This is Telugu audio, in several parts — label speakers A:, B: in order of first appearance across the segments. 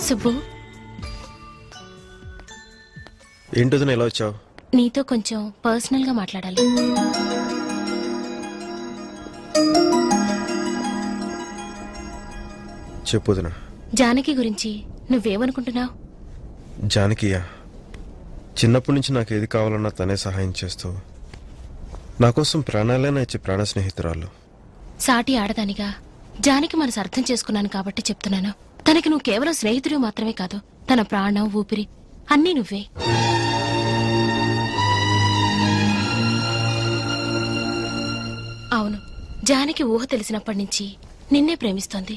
A: సుబ్బు
B: ఏంటో ఎలా వచ్చావు
A: నీతో కొంచెం పర్సనల్ గా మాట్లాడాలి
B: చెప్పుదినా
A: జానకి గురించి నువ్వేమనుకుంటున్నావు
B: జానకియా చిన్నప్పటి నుంచి నాకు ఏది కావాలన్నా తనే సహాయం చేస్తూ నా కోసం ప్రాణాలైనా ఇచ్చే ప్రాణ స్నేహితురాలు
A: సాటి ఆడదానిగా జానకి మనసు అర్థం చేసుకున్నాను కాబట్టి చెప్తున్నాను తనకి నువ్వు కేవలం స్నేహితుడు మాత్రమే కాదు తన ప్రాణం ఊపిరి అన్నీ నువ్వే అవును జానకి ఊహ తెలిసినప్పటి నుంచి నిన్నే ప్రేమిస్తోంది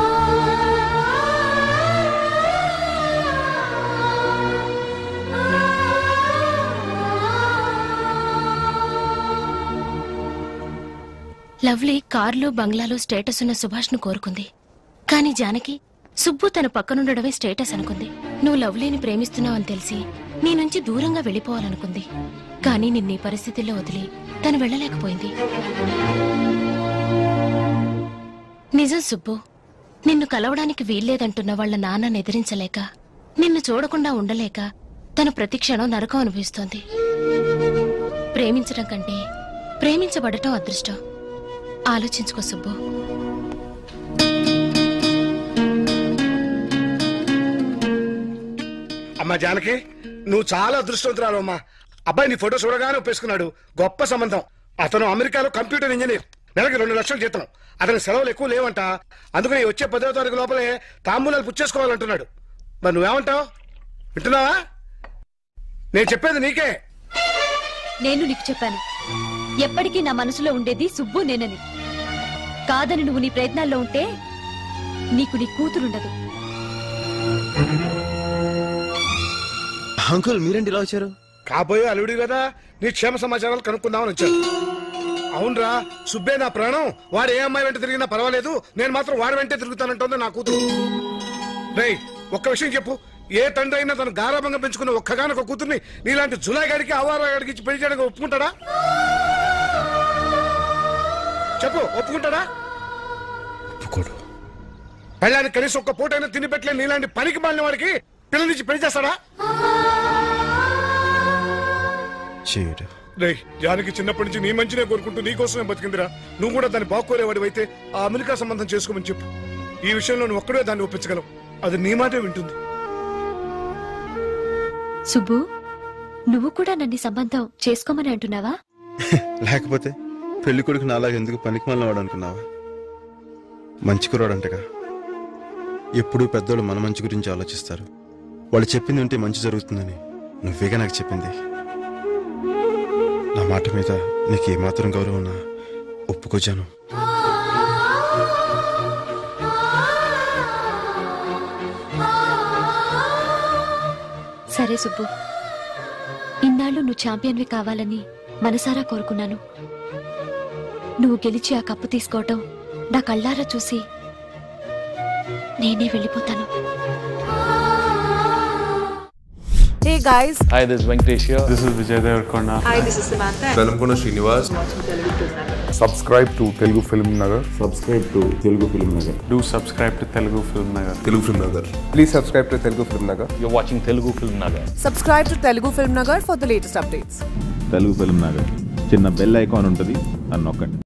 A: లవ్లీ కారులో బంగ్లాలో స్టేటస్ ఉన్న సుభాష్ను కోరుకుంది కానీ జానకి సుబ్బు తన పక్కనుండడమే స్టేటస్ అనుకుంది నువ్వు లవ్లీని ప్రేమిస్తున్నావని తెలిసి నీ నుంచి దూరంగా వెళ్ళిపోవాలనుకుంది కానీ నిన్నీ పరిస్థితుల్లో వదిలి తను వెళ్ళలేకపోయింది నిజం సుబ్బు నిన్ను కలవడానికి వీల్లేదంటున్న వాళ్ళ నాన్నని ఎదిరించలేక నిన్ను చూడకుండా ఉండలేక తను ప్రతి క్షణం నరకం అనుభవిస్తోంది ప్రేమించడం కంటే ప్రేమించబడటం అదృష్టం ఆలోచించుకో సుబ్బు
C: అమ్మా జానకి నువ్వు చాలా అదృష్టవంతురాలు అమ్మా అబ్బాయి నీ ఫోటో చూడగానే ఒప్పేసుకున్నాడు గొప్ప సంబంధం అతను అమెరికాలో కంప్యూటర్ ఇంజనీర్ నెలకి రెండు లక్షలు జీతం అతనికి సెలవులు ఎక్కువ లేవంట అందుకని వచ్చే పదో తారీఖు లోపలే తాంబూలాలు పుచ్చేసుకోవాలంటున్నాడు మరి నువ్వేమంటావు వింటున్నావా నేను చెప్పేది నీకే
D: నేను నీకు చెప్పాను ఎప్పటికీ నా మనసులో ఉండేది సుబ్బు నేనని కాదని నువ్వు నీ ప్రయత్నాల్లో ఉంటే నీకు నీ కూతురుండదు
B: అంకుల్ మీరేంటి ఇలా వచ్చారు
C: కాబోయే అల్లుడి కదా నీ క్షేమ సమాచారాలు కనుక్కుందామని వచ్చాను అవునరా సుబ్బే నా ప్రాణం వాడు ఏ అమ్మాయి వెంట తిరిగినా పర్వాలేదు నేను మాత్రం వాడి వెంటే తిరుగుతానంటోంది నా కూతురు రేయ్ ఒక్క విషయం చెప్పు ఏ తండ్రి అయినా తను గారాభంగా పెంచుకున్న ఒక్కగానొక్క కూతుర్ని నీలాంటి జులాయి గాడికి అవారా గాడికి ఇచ్చి పెళ్లి చేయడానికి ఒప్పుకుంటాడా చెప్పు ఒప్పుకుంటాడా
B: ఒప్పుకోడు
C: పెళ్ళానికి కనీసం ఒక్క పూటైనా తిని పెట్టలే నీలాంటి పనికి మాలిన వాడికి పిల్లనిచ్చి పెళ్లి చేస్తాడా
B: చేయడు
C: రేయ్ జానకి చిన్నప్పటి నుంచి నీ మంచినే కోరుకుంటూ నీ కోసమే బతికిందిరా నువ్వు కూడా దాన్ని బాగోరేవాడి అయితే ఆ అమెరికా సంబంధం చేసుకోమని చెప్పు ఈ విషయంలో నువ్వు ఒక్కడే దాన్ని ఒప్పించగలవు అది నీ మాటే వింటుంది
D: సుబ్బు నువ్వు కూడా నన్ను ఈ సంబంధం చేసుకోమని అంటున్నావా
B: లేకపోతే పెళ్లి కొడుకు నాలాగా ఎందుకు పనికి వాడు అనుకున్నావా మంచి కురాడంటగా ఎప్పుడూ పెద్దోళ్ళు మన మంచి గురించి ఆలోచిస్తారు వాళ్ళు చెప్పింది ఉంటే మంచి జరుగుతుందని నువ్వేగా నాకు చెప్పింది నా మాట మీద నీకు ఏమాత్రం గౌరవం ఉన్నా ఒప్పుకోజాను
D: సరే సుబ్బు ఇన్నాళ్ళు నువ్వు ఛాంపియన్వి కావాలని మనసారా కోరుకున్నాను నువ్వు గెలిచి ఆ కప్పు తీసుకోవటం నా కళ్ళారా చూసి నేనే వెళ్ళిపోతాను
E: Hey guys,
F: Hi, this is Venkatesh here.
G: This is Vijay Devarkonda.
E: hi, this is Samantha.
H: Velankonda Srinivas
G: Subscribe to Telugu Film Nagar.
H: Subscribe to Telugu film Nagar
G: Do subscribe to Telugu Film Nagar.
H: Telugu film Nagar
I: Please subscribe to Telugu Film Nagar.
F: You're watching Telugu Film Nagar.
E: Subscribe to Telugu Film Nagar for the latest updates.
J: Telugu film Nagar చిన్న బెల్ ఐకాన్ ఉంటుంది అని నొక్కండి